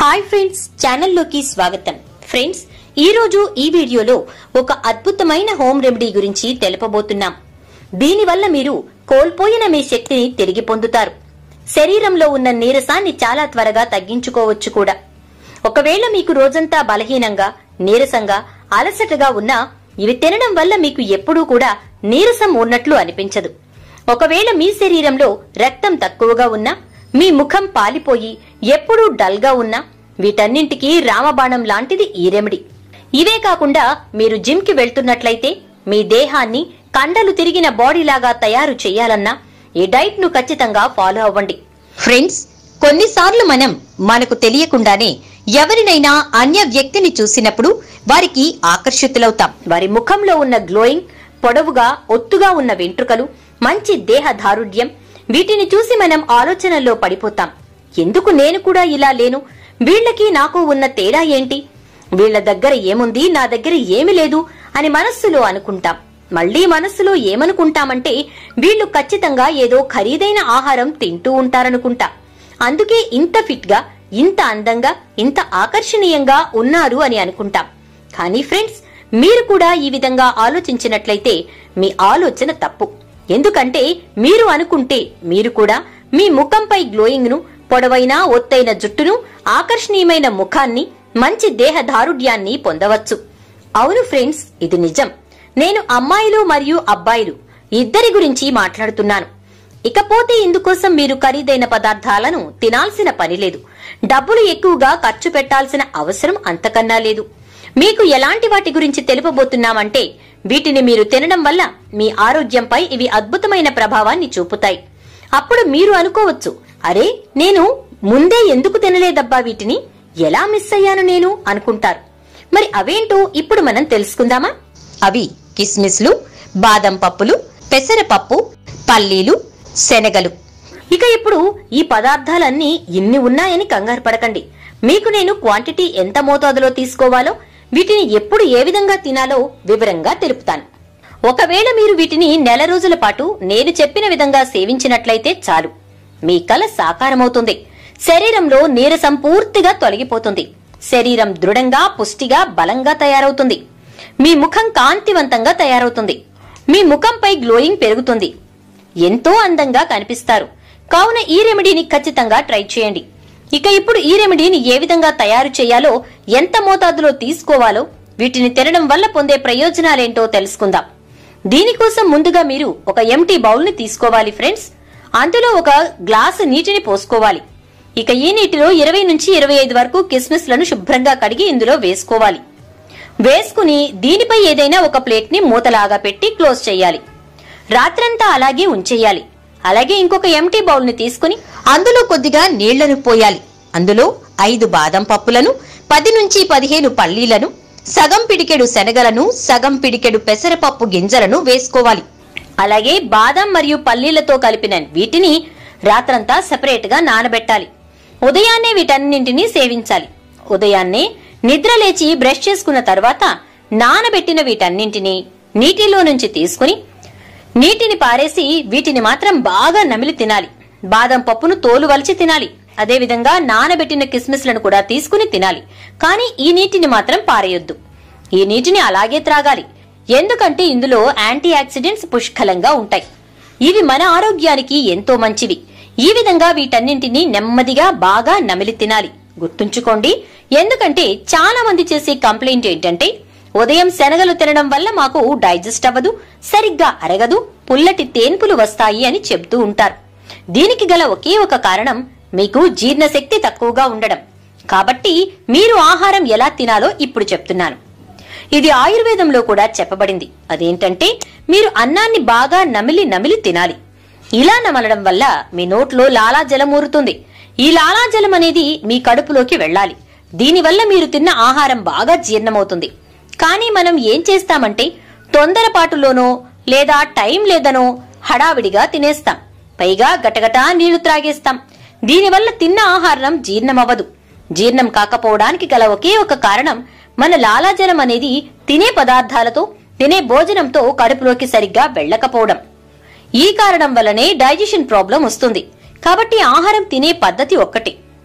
hi friends ఛానల్లోకి స్వాగతం friends ఈ రోజు ఈ వీడియోలో ఒక అద్భుతమైన హోమ్ రెమెడీ గురించి తెలుపబోతున్నాం దీనివల్ల మీరు కోల్పోయిన మీ శక్తిని తిరిగి పొందుతారు శరీరంలో ఉన్న నీరసాన్ని చాలా త్వరగా తగ్గించుకోవచ్చు కూడా ఒకవేళ మీకు రోజంతా బలహీనంగా నీరసంగా అలసటగా ఉన్నా ఇవి తినడం వల్ల మీకు ఎప్పుడూ కూడా నీరసం ఉన్నట్లు అనిపించదు ఒకవేళ మీ శరీరంలో రక్తం తక్కువగా ఉన్నా మీ ముఖం పాలిపోయి ఎప్పుడూ డల్ గా ఉన్నా వీటన్నింటికీ రామబాణం లాంటిది ఈ రెమెడీ ఇవే కాకుండా మీరు జిమ్ కి వెళ్తున్నట్లయితే మీ దేహాన్ని కండలు తిరిగిన బాడీలాగా తయారు చేయాలన్నా ఈ డైట్ ను ఖచ్చితంగా ఫాలో అవ్వండి ఫ్రెండ్స్ కొన్నిసార్లు మనం మనకు తెలియకుండానే ఎవరినైనా అన్య వ్యక్తిని చూసినప్పుడు వారికి ఆకర్షితులవుతాం వారి ముఖంలో ఉన్న గ్లోయింగ్ పొడవుగా ఒత్తుగా ఉన్న వెంట్రుకలు మంచి దేహ దారుఢ్యం వీటిని చూసి మనం ఆలోచనల్లో పడిపోతాం ఎందుకు నేను కూడా ఇలా లేను వీళ్ళకి నాకు ఉన్న తేడా ఏంటి వీళ్ళ దగ్గర ఏముంది నా దగ్గర ఏమి లేదు అని మనస్సులో అనుకుంటాం మళ్ళీ మనస్సులో ఏమనుకుంటామంటే వీళ్ళు ఖచ్చితంగా ఏదో ఖరీదైన ఆహారం తింటూ ఉంటారనుకుంటా అందుకే ఇంత ఫిట్ గా ఇంత అందంగా ఇంత ఆకర్షణీయంగా ఉన్నారు అని అనుకుంటాం కానీ ఫ్రెండ్స్ మీరు కూడా ఈ విధంగా ఆలోచించినట్లయితే మీ ఆలోచన తప్పు ఎందుకంటే మీరు అనుకుంటే మీరు కూడా మీ ముఖంపై గ్లోయింగ్ ను పొడవైన ఒత్తైన జుట్టును ఆకర్షణీయమైన ముఖాన్ని మంచి దేహ దారుఢ్యాన్ని పొందవచ్చు అవును ఫ్రెండ్స్ ఇది నిజం నేను అమ్మాయిలు మరియు అబ్బాయిలు ఇద్దరి గురించి మాట్లాడుతున్నాను ఇకపోతే ఇందుకోసం మీరు ఖరీదైన పదార్థాలను తినాల్సిన పని లేదు డబ్బులు ఎక్కువగా ఖర్చు పెట్టాల్సిన అవసరం అంతకన్నా లేదు మీకు ఎలాంటి వాటి గురించి తెలుపబోతున్నామంటే వీటిని మీరు తినడం వల్ల మీ ఆరోగ్యంపై ఇవి అద్భుతమైన ప్రభావాన్ని చూపుతాయి అప్పుడు మీరు అనుకోవచ్చు అరే నేను ముందే ఎందుకు తినలేదబ్బా వీటిని ఎలా మిస్ అయ్యాను నేను అనుకుంటారు మరి అవేంటో ఇప్పుడు మనం తెలుసుకుందామా అవి కిస్మిస్లు బాదం పప్పులు పెసరపప్పు పల్లీలు శనగలు ఇక ఇప్పుడు ఈ పదార్థాలన్నీ ఇన్ని ఉన్నాయని కంగారు పడకండి మీకు నేను క్వాంటిటీ ఎంత మోతాదులో తీసుకోవాలో వీటిని ఎప్పుడు ఏ విధంగా తినాలో వివరంగా తెలుపుతాను ఒకవేళ మీరు వీటిని నెల రోజుల పాటు నేను చెప్పిన విధంగా సేవించినట్లయితే చాలు మీ కల సాకారమవుతుంది శరీరంలో నీరసం పూర్తిగా తొలగిపోతుంది శరీరం దృఢంగా పుష్టిగా బలంగా తయారవుతుంది మీ ముఖం కాంతివంతంగా తయారవుతుంది మీ ముఖంపై గ్లోయింగ్ పెరుగుతుంది ఎంతో అందంగా కనిపిస్తారు కావున ఈ రెమెడీని ఖచ్చితంగా ట్రై చేయండి ఇక ఇప్పుడు ఈ రెమెడీని ఏ విధంగా తయారు చేయాలో ఎంత మోతాదులో తీసుకోవాలో వీటిని తినడం వల్ల పొందే ప్రయోజనాలేంటో తెలుసుకుందాం దీనికోసం ముందుగా మీరు ఒక ఎంటీ బౌల్ ని తీసుకోవాలి ఫ్రెండ్స్ అందులో ఒక గ్లాసు నీటిని పోసుకోవాలి ఇక ఈ నీటిలో ఇరవై నుంచి ఇరవై ఐదు వరకు కిస్మిస్లను శుభ్రంగా కడిగి ఇందులో వేసుకోవాలి వేసుకుని దీనిపై ఏదైనా ఒక ప్లేట్ ని మూతలాగా పెట్టి క్లోజ్ చేయాలి రాత్రంతా అలాగే ఉంచేయాలి అలాగే ఇంకొక ఎంటీ బౌల్ ని తీసుకుని అందులో కొద్దిగా నీళ్లను పోయాలి అందులో ఐదు బాదం పప్పులను పది నుంచి పదిహేను పల్లీలను సగం పిడికెడు శనగలను సగం పిడికెడు పెసరపప్పు గింజలను వేసుకోవాలి అలాగే బాదం మరియు పల్లీలతో కలిపిన వీటిని రాత్రంతా సెపరేట్ గా నానబెట్టాలి ఉదయాన్నే వీటన్నింటినీ సేవించాలి ఉదయాన్నే నిద్ర లేచి బ్రష్ చేసుకున్న తర్వాత నానబెట్టిన వీటన్నింటినీ నీటిలో నుంచి తీసుకుని నీటిని పారేసి వీటిని మాత్రం బాగా నమిలి తినాలి బాదం పప్పును తోలు వలిచి తినాలి అదేవిధంగా నానబెట్టిన కిస్మిస్లను కూడా తీసుకుని తినాలి కానీ ఈ నీటిని మాత్రం పారేయొద్దు ఈ నీటిని అలాగే త్రాగాలి ఎందుకంటే ఇందులో యాంటీ ఆక్సిడెంట్స్ పుష్కలంగా ఉంటాయి ఇవి మన ఆరోగ్యానికి ఎంతో మంచివి ఈ విధంగా వీటన్నింటినీ నెమ్మదిగా బాగా నమిలి తినాలి గుర్తుంచుకోండి ఎందుకంటే చాలా మంది చేసే కంప్లైంట్ ఏంటంటే ఉదయం శనగలు తినడం వల్ల మాకు డైజెస్ట్ అవ్వదు సరిగ్గా అరగదు పుల్లటి తేన్పులు వస్తాయి అని చెబుతూ ఉంటారు దీనికి గల ఒకే ఒక కారణం మీకు జీర్ణశక్తి తక్కువగా ఉండడం కాబట్టి మీరు ఆహారం ఎలా తినాలో ఇప్పుడు చెప్తున్నాను ఇది ఆయుర్వేదంలో కూడా చెప్పబడింది అదేంటంటే మీరు అన్నాన్ని బాగా నమిలి నమిలి తినాలి ఇలా నమలడం వల్ల మీ నోట్లో లాలాజలం ఊరుతుంది ఈ లాలాజలం అనేది మీ కడుపులోకి వెళ్ళాలి దీనివల్ల మీరు తిన్న ఆహారం బాగా జీర్ణమవుతుంది కానీ మనం ఏం చేస్తామంటే తొందరపాటులోనో లేదా టైం లేదనో హడావిడిగా తినేస్తాం పైగా గటగటా నీళ్లు త్రాగేస్తాం దీనివల్ల తిన్న ఆహారం జీర్ణమవ్వదు జీర్ణం కాకపోవడానికి గల ఒకే ఒక కారణం మన లాలాజలం అనేది తినే పదార్థాలతో తినే భోజనంతో కడుపులోకి సరిగ్గా వెళ్ళకపోవడం ఈ కారణం వల్లనే డైజెషన్ ప్రాబ్లం వస్తుంది కాబట్టి ఆహారం తినే పద్ధతి ఒక్కటే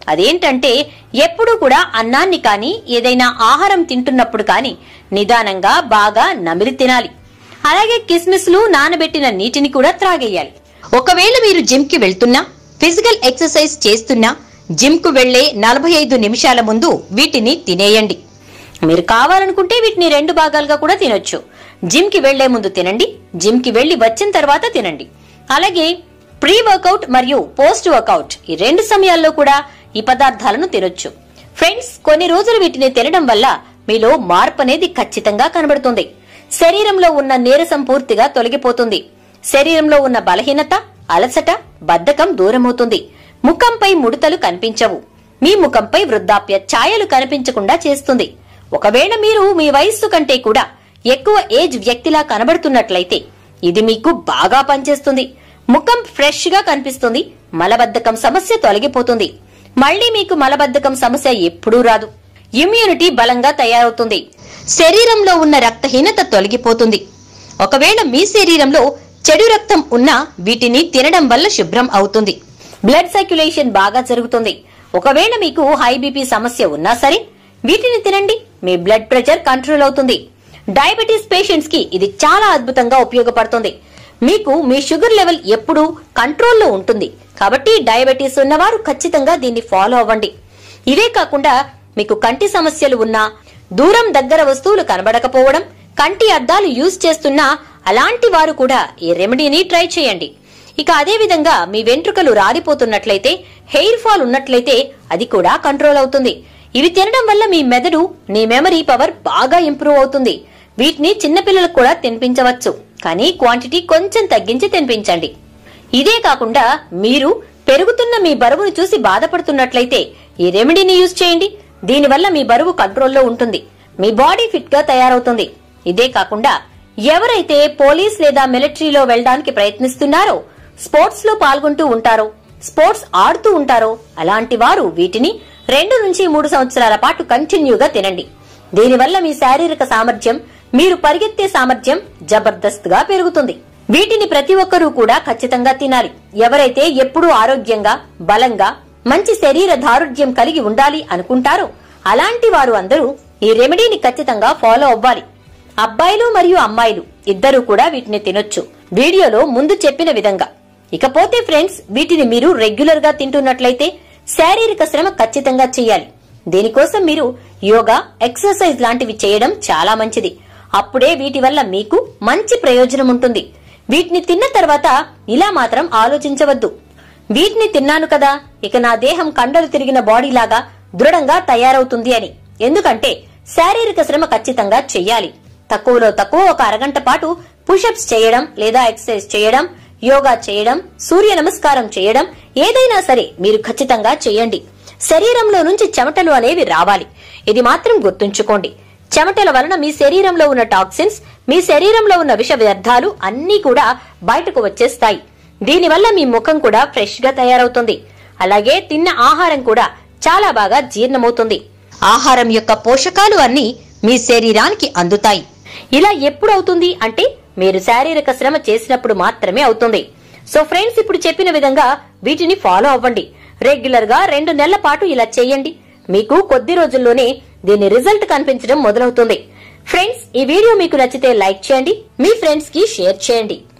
అదేంటంటే ఎప్పుడూ కూడా అన్నాన్ని కాని ఏదైనా ఆహారం తింటున్నప్పుడు కాని నిదానంగా బాగా నమిలి తినాలి అలాగే కిస్మిస్లు నానబెట్టిన నీటిని కూడా త్రాగేయాలి ఒకవేళ మీరు జిమ్ కి వెళ్తున్నా ఫిజికల్ ఎక్సర్సైజ్ చేస్తున్నా జిమ్ కు వెళ్లే నలభై ఐదు నిమిషాల ముందు వీటిని తినేయండి మీరు కావాలనుకుంటే వీటిని రెండు భాగాలుగా కూడా తినొచ్చు జిమ్ కి వెళ్లే ముందు తినండి జిమ్ కి వెళ్లి వచ్చిన తర్వాత తినండి అలాగే ప్రీ వర్కౌట్ మరియు పోస్ట్ వర్కౌట్ ఈ రెండు సమయాల్లో కూడా ఈ పదార్థాలను తినొచ్చు ఫ్రెండ్స్ కొన్ని రోజులు వీటిని తినడం వల్ల మీలో మార్పు అనేది ఖచ్చితంగా కనబడుతుంది శరీరంలో ఉన్న నీరసం పూర్తిగా తొలగిపోతుంది శరీరంలో ఉన్న బలహీనత అలసట బద్ధకం దూరమవుతుంది ముఖంపై ముడతలు కనిపించవు మీ ముఖంపై వృద్ధాప్య ఛాయలు కనిపించకుండా చేస్తుంది ఒకవేళ మీరు మీ వయస్సు కంటే కూడా ఎక్కువ ఏజ్ వ్యక్తిలా కనబడుతున్నట్లయితే ఇది మీకు బాగా పనిచేస్తుంది ముఖం ఫ్రెష్ గా కనిపిస్తుంది మలబద్ధకం సమస్య తొలగిపోతుంది మళ్ళీ మీకు మలబద్ధకం సమస్య ఎప్పుడూ రాదు ఇమ్యూనిటీ బలంగా తయారవుతుంది శరీరంలో ఉన్న రక్తహీనత తొలగిపోతుంది ఒకవేళ మీ శరీరంలో చెడు రక్తం ఉన్నా వీటిని తినడం వల్ల శుభ్రం అవుతుంది బ్లడ్ సర్క్యులేషన్ బాగా జరుగుతుంది ఒకవేళ మీకు హై బీపీ సమస్య ఉన్నా సరే వీటిని తినండి మీ బ్లడ్ ప్రెషర్ కంట్రోల్ అవుతుంది డయాబెటీస్ పేషెంట్స్ కి ఇది చాలా అద్భుతంగా ఉపయోగపడుతుంది మీకు మీ షుగర్ లెవెల్ ఎప్పుడూ కంట్రోల్లో ఉంటుంది కాబట్టి డయాబెటీస్ ఉన్నవారు ఖచ్చితంగా దీన్ని ఫాలో అవ్వండి ఇవే కాకుండా మీకు కంటి సమస్యలు ఉన్నా దూరం దగ్గర వస్తువులు కనబడకపోవడం కంటి అద్దాలు యూజ్ చేస్తున్నా అలాంటి వారు కూడా ఈ రెమెడీని ట్రై చేయండి ఇక అదే విధంగా మీ వెంట్రుకలు రాలిపోతున్నట్లయితే హెయిర్ ఫాల్ ఉన్నట్లయితే అది కూడా కంట్రోల్ అవుతుంది ఇవి తినడం వల్ల మీ మెదడు మీ మెమరీ పవర్ బాగా ఇంప్రూవ్ అవుతుంది వీటిని చిన్నపిల్లలకు కూడా తినిపించవచ్చు కానీ క్వాంటిటీ కొంచెం తగ్గించి తినిపించండి ఇదే కాకుండా మీరు పెరుగుతున్న మీ బరువును చూసి బాధపడుతున్నట్లయితే ఈ రెమెడీని యూజ్ చేయండి దీనివల్ల మీ బరువు కంట్రోల్లో ఉంటుంది మీ బాడీ ఫిట్ గా తయారవుతుంది ఇదే కాకుండా ఎవరైతే పోలీస్ లేదా మిలిటరీలో వెళ్ళడానికి ప్రయత్నిస్తున్నారో స్పోర్ట్స్ లో పాల్గొంటూ ఉంటారో స్పోర్ట్స్ ఆడుతూ ఉంటారో అలాంటి వారు వీటిని రెండు నుంచి మూడు సంవత్సరాల పాటు కంటిన్యూగా తినండి దీనివల్ల మీ శారీరక సామర్థ్యం మీరు పరిగెత్తే సామర్థ్యం జబర్దస్త్ గా పెరుగుతుంది వీటిని ప్రతి ఒక్కరూ కూడా ఖచ్చితంగా తినాలి ఎవరైతే ఎప్పుడూ ఆరోగ్యంగా బలంగా మంచి శరీర దారుఢ్యం కలిగి ఉండాలి అనుకుంటారో అలాంటి వారు అందరూ ఈ రెమెడీని ఖచ్చితంగా ఫాలో అవ్వాలి అబ్బాయిలు మరియు అమ్మాయిలు ఇద్దరూ కూడా వీటిని తినొచ్చు వీడియోలో ముందు చెప్పిన విధంగా ఇకపోతే ఫ్రెండ్స్ వీటిని మీరు రెగ్యులర్ గా తింటున్నట్లయితే శారీరక శ్రమ ఖచ్చితంగా చేయాలి దీనికోసం మీరు యోగా ఎక్సర్సైజ్ లాంటివి చేయడం చాలా మంచిది అప్పుడే వీటి వల్ల మీకు మంచి ప్రయోజనం ఉంటుంది వీటిని తిన్న తర్వాత ఇలా మాత్రం ఆలోచించవద్దు వీటిని తిన్నాను కదా ఇక నా దేహం కండలు తిరిగిన బాడీ లాగా దృఢంగా తయారవుతుంది అని ఎందుకంటే శారీరక శ్రమ ఖచ్చితంగా చెయ్యాలి తక్కువలో తక్కువ ఒక అరగంట పాటు పుషప్స్ చేయడం లేదా ఎక్సర్సైజ్ చేయడం యోగా చేయడం సూర్య నమస్కారం చేయడం ఏదైనా సరే మీరు ఖచ్చితంగా చేయండి శరీరంలో నుంచి చెమటలు అనేవి రావాలి ఇది మాత్రం గుర్తుంచుకోండి చెమటల వలన మీ శరీరంలో ఉన్న టాక్సిన్స్ మీ శరీరంలో ఉన్న విష వ్యర్థాలు అన్నీ కూడా బయటకు వచ్చేస్తాయి దీనివల్ల మీ ముఖం కూడా ఫ్రెష్ గా తయారవుతుంది అలాగే తిన్న ఆహారం కూడా చాలా బాగా జీర్ణమవుతుంది ఆహారం యొక్క పోషకాలు అన్ని మీ శరీరానికి అందుతాయి ఇలా ఎప్పుడు అవుతుంది అంటే మీరు శారీరక శ్రమ చేసినప్పుడు మాత్రమే అవుతుంది సో ఫ్రెండ్స్ ఇప్పుడు చెప్పిన విధంగా వీటిని ఫాలో అవ్వండి రెగ్యులర్ గా రెండు నెలల పాటు ఇలా చేయండి మీకు కొద్ది రోజుల్లోనే దీని రిజల్ట్ కనిపించడం మొదలవుతుంది ఫ్రెండ్స్ ఈ వీడియో మీకు నచ్చితే లైక్ చేయండి మీ ఫ్రెండ్స్ కి షేర్ చేయండి